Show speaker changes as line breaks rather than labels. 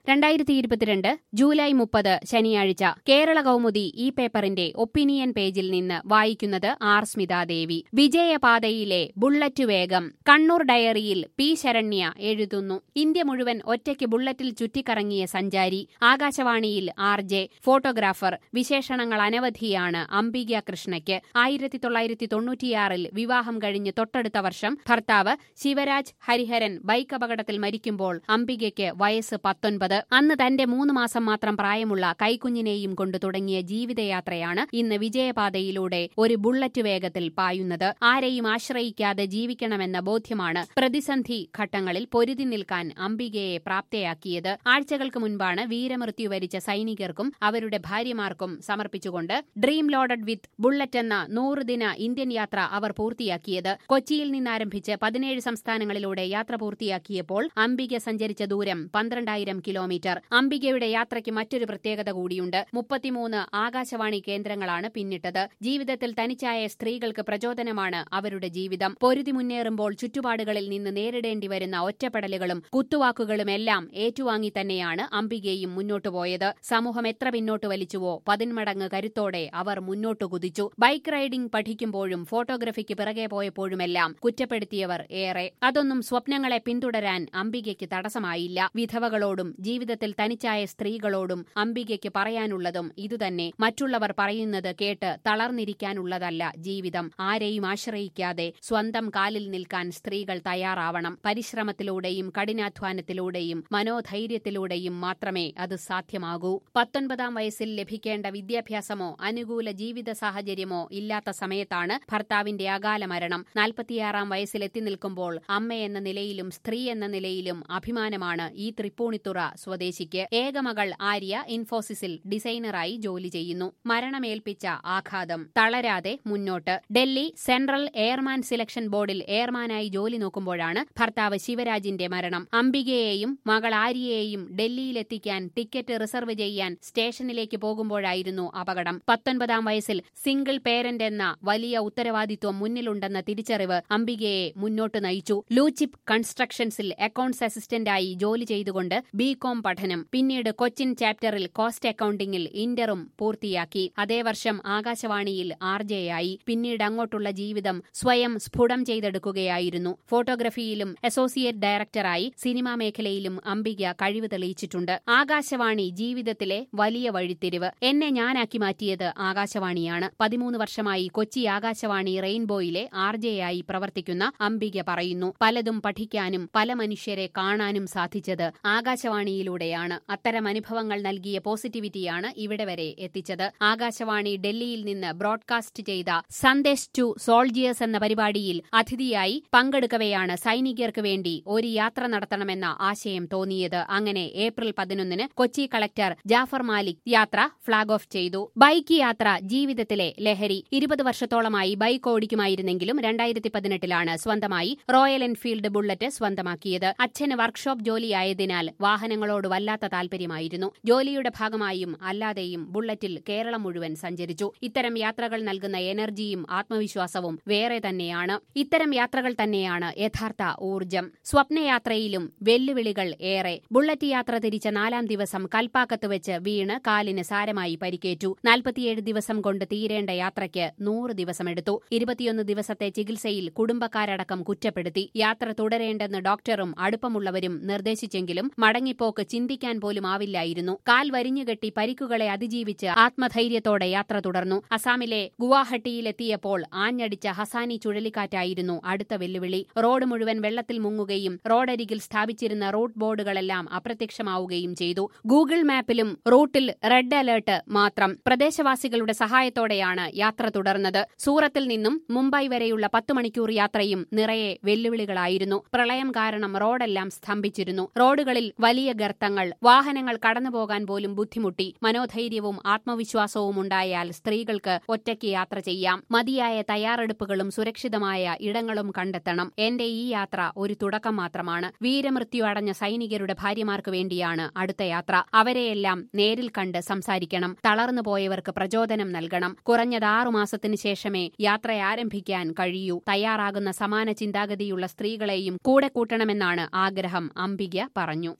രണ്ടായിരത്തി ഇരുപത്തിരണ്ട് ജൂലൈ മുപ്പത് ശനിയാഴ്ച കേരള കൗമുദി ഈ പേപ്പറിന്റെ ഒപ്പീനിയൻ പേജിൽ നിന്ന് വായിക്കുന്നത് ആർ സ്മിതാദേവി വിജയപാതയിലെ ബുള്ളറ്റ് വേഗം കണ്ണൂർ ഡയറിയിൽ പി ശരണ്യ എഴുതുന്നു ഇന്ത്യ മുഴുവൻ ഒറ്റയ്ക്ക് ബുള്ളറ്റിൽ ചുറ്റിക്കറങ്ങിയ സഞ്ചാരി ആകാശവാണിയിൽ ആർ ജെ ഫോട്ടോഗ്രാഫർ വിശേഷണങ്ങൾ അനവധിയാണ് അംബിക കൃഷ്ണയ്ക്ക് ആയിരത്തി തൊള്ളായിരത്തി തൊണ്ണൂറ്റിയാറിൽ വിവാഹം കഴിഞ്ഞ് തൊട്ടടുത്ത വർഷം ഭർത്താവ് ശിവരാജ് ഹരിഹരൻ ബൈക്ക് അപകടത്തിൽ മരിക്കുമ്പോൾ അംബികയ്ക്ക് വയസ്സ് പത്തൊൻപത് അന്ന് തന്റെ മൂന്ന് മാസം മാത്രം പ്രായമുള്ള കൈക്കുഞ്ഞിനെയും കൊണ്ട് തുടങ്ങിയ ജീവിതയാത്രയാണ് ഇന്ന് വിജയപാതയിലൂടെ ഒരു ബുള്ളറ്റ് വേഗത്തിൽ പായുന്നത് ആരെയും ആശ്രയിക്കാതെ ജീവിക്കണമെന്ന ബോധ്യമാണ് പ്രതിസന്ധി ഘട്ടങ്ങളിൽ പൊരുതി നിൽക്കാൻ അംബികയെ പ്രാപ്തയാക്കിയത് ആഴ്ചകൾക്ക് മുൻപാണ് വീരമൃത്യു വരിച്ച സൈനികർക്കും അവരുടെ ഭാര്യമാർക്കും സമർപ്പിച്ചുകൊണ്ട് ഡ്രീം ലോഡഡ് വിത്ത് ബുള്ളറ്റ് എന്ന നൂറുദിന ഇന്ത്യൻ യാത്ര അവർ പൂർത്തിയാക്കിയത് കൊച്ചിയിൽ നിന്നാരംഭിച്ച് പതിനേഴ് സംസ്ഥാനങ്ങളിലൂടെ യാത്ര പൂർത്തിയാക്കിയപ്പോൾ അംബിക സഞ്ചരിച്ച ദൂരം പന്ത്രണ്ടായിരം കിലോമീറ്റർ അംബികയുടെ യാത്രയ്ക്ക് മറ്റൊരു പ്രത്യേകത കൂടിയുണ്ട് മുപ്പത്തിമൂന്ന് ആകാശവാണി കേന്ദ്രങ്ങളാണ് പിന്നിട്ടത് ജീവിതത്തിൽ തനിച്ചായ സ്ത്രീകൾക്ക് പ്രചോദനമാണ് അവരുടെ ജീവിതം പൊരുതി മുന്നേറുമ്പോൾ ചുറ്റുപാടുകളിൽ നിന്ന് നേരിടേണ്ടി വരുന്ന ഒറ്റപ്പെടലുകളും കുത്തുവാക്കുകളുമെല്ലാം ഏറ്റുവാങ്ങി തന്നെയാണ് അംബികയും മുന്നോട്ടു പോയത് സമൂഹം എത്ര പിന്നോട്ട് വലിച്ചുവോ പതിന്മടങ്ങ് കരുത്തോടെ അവർ മുന്നോട്ടു കുതിച്ചു ബൈക്ക് റൈഡിംഗ് പഠിക്കുമ്പോഴും ഫോട്ടോഗ്രഫിക്ക് പിറകെ പോയപ്പോഴുമെല്ലാം കുറ്റപ്പെടുത്തിയവർ ഏറെ അതൊന്നും സ്വപ്നങ്ങളെ പിന്തുടരാൻ അംബികയ്ക്ക് തടസ്സമായില്ല വിധവകളോടും ജീവിതത്തിൽ തനിച്ചായ സ്ത്രീകളോടും അംബികയ്ക്ക് പറയാനുള്ളതും ഇതുതന്നെ മറ്റുള്ളവർ പറയുന്നത് കേട്ട് തളർന്നിരിക്കാനുള്ളതല്ല ജീവിതം ആരെയും ആശ്രയിക്കാതെ സ്വന്തം കാലിൽ നിൽക്കാൻ സ്ത്രീകൾ തയ്യാറാവണം പരിശ്രമത്തിലൂടെയും കഠിനാധ്വാനത്തിലൂടെയും മനോധൈര്യത്തിലൂടെയും മാത്രമേ അത് സാധ്യമാകൂ പത്തൊൻപതാം വയസ്സിൽ ലഭിക്കേണ്ട വിദ്യാഭ്യാസമോ അനുകൂല ജീവിത സാഹചര്യമോ ഇല്ലാത്ത സമയത്താണ് ഭർത്താവിന്റെ അകാല മരണം നാൽപ്പത്തിയാറാം വയസ്സിലെത്തി നിൽക്കുമ്പോൾ അമ്മയെന്ന നിലയിലും സ്ത്രീ എന്ന നിലയിലും അഭിമാനമാണ് ഈ തൃപ്പൂണിത്തുറ സ്വദേശിക്ക് ഏകമകൾ ആര്യ ഇൻഫോസിസിൽ ഡിസൈനറായി ജോലി ചെയ്യുന്നു മരണമേൽപ്പിച്ച ആഘാതം തളരാതെ മുന്നോട്ട് ഡൽഹി സെൻട്രൽ എയർമാൻ സിലക്ഷൻ ബോർഡിൽ എയർമാനായി ജോലി നോക്കുമ്പോഴാണ് ഭർത്താവ് ശിവരാജിന്റെ മരണം അംബികയെയും മകൾ ആര്യയെയും ഡൽഹിയിലെത്തിക്കാൻ ടിക്കറ്റ് റിസർവ് ചെയ്യാൻ സ്റ്റേഷനിലേക്ക് പോകുമ്പോഴായിരുന്നു അപകടം പത്തൊൻപതാം വയസ്സിൽ സിംഗിൾ പേരന്റ് എന്ന വലിയ ഉത്തരവാദിത്വം മുന്നിലുണ്ടെന്ന തിരിച്ചറിവ് അംബികയെ മുന്നോട്ട് നയിച്ചു ലൂചിപ്പ് കൺസ്ട്രക്ഷൻസിൽ അക്കൌണ്ട്സ് അസിസ്റ്റന്റായി ജോലി ചെയ്തുകൊണ്ട് ബികോം പഠനം പിന്നീട് കൊച്ചിൻ ചാപ്റ്ററിൽ കോസ്റ്റ് അക്കൌണ്ടിംഗിൽ ഇന്ററും പൂർത്തിയാക്കി അതേ വർഷം ആകാശവാണിയിൽ ആർജെയായി പിന്നീട് അങ്ങോട്ടുള്ള ജീവിതം സ്വയം സ്ഫുടം ചെയ്തെടുക്കുകയായിരുന്നു ഫോട്ടോഗ്രഫിയിലും അസോസിയേറ്റ് ഡയറക്ടറായി സിനിമാ മേഖലയിലും അംബിക കഴിവ് തെളിയിച്ചിട്ടുണ്ട് ആകാശവാണി ജീവിതത്തിലെ വലിയ വഴിത്തിരിവ് എന്നെ ഞാനാക്കി മാറ്റിയത് ആകാശവാണിയാണ് പതിമൂന്ന് വർഷമായി കൊച്ചി ആകാശവാണി റെയിൻബോയിലെ ആർജെയായി പ്രവർത്തിക്കുന്ന അംബിക പറയുന്നു പലതും പഠിക്കാനും പല മനുഷ്യരെ കാണാനും സാധിച്ചത് ആകാശവാണിയിലൂടെയാണ് അത്തരം അനുഭവങ്ങൾ നൽകിയ പോസിറ്റിവിറ്റിയാണ് ഇവിടെ വരെ എത്തിച്ചത് ആകാശവാണി ഡൽഹിയിൽ നിന്ന് ബ്രോഡ്കാസ്റ്റ് ചെയ്ത സന്ദേശ് ടു സോൾജിയേഴ്സ് എന്ന പരിപാടിയിൽ അതിഥിയായി പങ്കെടുക്കവെയാണ് സൈനികർക്ക് വേണ്ടി ഒരു യാത്ര നടത്തണമെന്ന ആശയം തോന്നിയത് അങ്ങനെ ഏപ്രിൽ പതിനൊന്നിന് കൊച്ചി കളക്ടർ ജാഫർ മാലിക് യാത്ര ഫ്ളാഗ് ഓഫ് ചെയ്തു ബൈക്ക് യാത്ര ജീവിതത്തിലെ ലഹരി ഇരുപത് വർഷത്തോളമായി ബൈക്ക് ഓടിക്കുമായിരുന്നെങ്കിലും രണ്ടായിരത്തി പതിനെട്ടിലാണ് സ്വന്തമായി റോയൽ എൻഫീൽഡ് ബുള്ളറ്റ് സ്വന്തമാക്കിയത് അച്ഛന് വർക്ക്ഷോപ്പ് ജോലിയായതിനാൽ വാഹനങ്ങളോട് വല്ലാത്ത താൽപര്യമായിരുന്നു ജോലിയുടെ ഭാഗമായും അല്ലാതെയും ബുള്ളറ്റിൽ കേരളം മുഴുവൻ സഞ്ചരിച്ചു ഇത്തരം യാത്രകൾ നൽകുന്ന എനർജിയും ആത്മവിശ്വാസവും വേറെ തന്നെയാണ് ഇത്തരം യാത്രകൾ തന്നെയാണ് യഥാർത്ഥ ഊർജം സ്വപ്നയാത്രയിലും വെല്ലുവിളികൾ ഏറെ ബുള്ളറ്റ് യാത്ര തിരിച്ച നാലാം ദിവസം കൽപ്പാക്കത്ത് വെച്ച് വീണ് കാലിന് സാരമായി പരിക്കേറ്റു നാൽപ്പത്തിയേഴ് ദിവസം കൊണ്ട് തീരേണ്ട യാത്രയ്ക്ക് നൂറ് ദിവസമെടുത്തു ഇരുപത്തിയൊന്ന് ദിവസത്തെ ചികിത്സയിൽ കുടുംബക്കാരടക്കം കുറ്റപ്പെടുത്തി യാത്ര തുടരേണ്ടെന്ന് ഡോക്ടറും അടുപ്പമുള്ളവരും നിർദ്ദേശിച്ചെങ്കിലും മടങ്ങിപ്പോക്ക് ചിന്തിക്കാൻ പോലും ആവില്ലായിരുന്നു കാൽ വരിഞ്ഞുകെട്ടി പരിക്കുകളെ അതിജീവിച്ച് ആത്മധൈര്യത്തോടെ യാത്ര തുടർന്നു അസാമിലെ ഗുവാഹട്ടിയിലെത്തിയപ്പോൾ ആഞ്ഞടിച്ച ഹസാനി ചുഴലിക്കാറ്റായിരുന്നു അടുത്ത വെല്ലുവിളി റോഡ് മുഴുവൻ വെള്ളത്തിൽ മുങ്ങുകയും റോഡരികിൽ സ്ഥാപിച്ചിരുന്ന റൂട്ട് ബോർഡുകളെല്ലാം അപ്രത്യക്ഷമാവുകയും ചെയ്തു ഗൂഗിൾ മാപ്പിലും റൂട്ടിൽ റെഡ് അലേർട്ട് മാത്രം പ്രദേശവാസികളുടെ സഹായത്തോടെയാണ് യാത്ര തുടർന്നത് സൂറത്തിൽ നിന്നും മുംബൈ വരെയുള്ള പത്ത് മണിക്കൂർ യാത്രയും നിറയെ വെല്ലുവിളികളായിരുന്നു പ്രളയം കാരണം റോഡെല്ലാം സ്തംഭിച്ചിരുന്നു റോഡുകളിൽ വലിയ ഗർത്തങ്ങൾ വാഹനങ്ങൾ കടന്നുപോകാൻ പോലും ബുദ്ധിമുട്ടി മനോധൈര്യവും ആത്മവിശ്വാസവും ഉണ്ടായാൽ സ്ത്രീകൾക്ക് ഒറ്റയ്ക്ക് യാത്ര ചെയ്യാം മതിയായ തയ്യാറെടുപ്പുകളും സുരക്ഷിതമായ ഇടങ്ങളും കണ്ടെത്തണം എന്റെ ഈ യാത്ര ഒരു തുടക്കം മാത്രമാണ് വീരമൃത്യു അടഞ്ഞ സൈനികരുടെ ഭാര്യമാർക്ക് വേണ്ടിയാണ് അടുത്ത യാത്ര അവരെയെല്ലാം നേരിൽ കണ്ട് സംസാരിക്കണം തളർന്നു പോയവർക്ക് പ്രചോദനം നൽകണം കുറഞ്ഞത് ആറുമാസത്തിനു ശേഷമേ യാത്ര ആരംഭിക്കാൻ കഴിയൂ തയ്യാറാകുന്ന സമാന ചിന്താഗതിയുള്ള സ്ത്രീകളെയും കൂടെ കൂട്ടണമെന്നാണ് ആഗ്രഹം അംബിക പറഞ്ഞു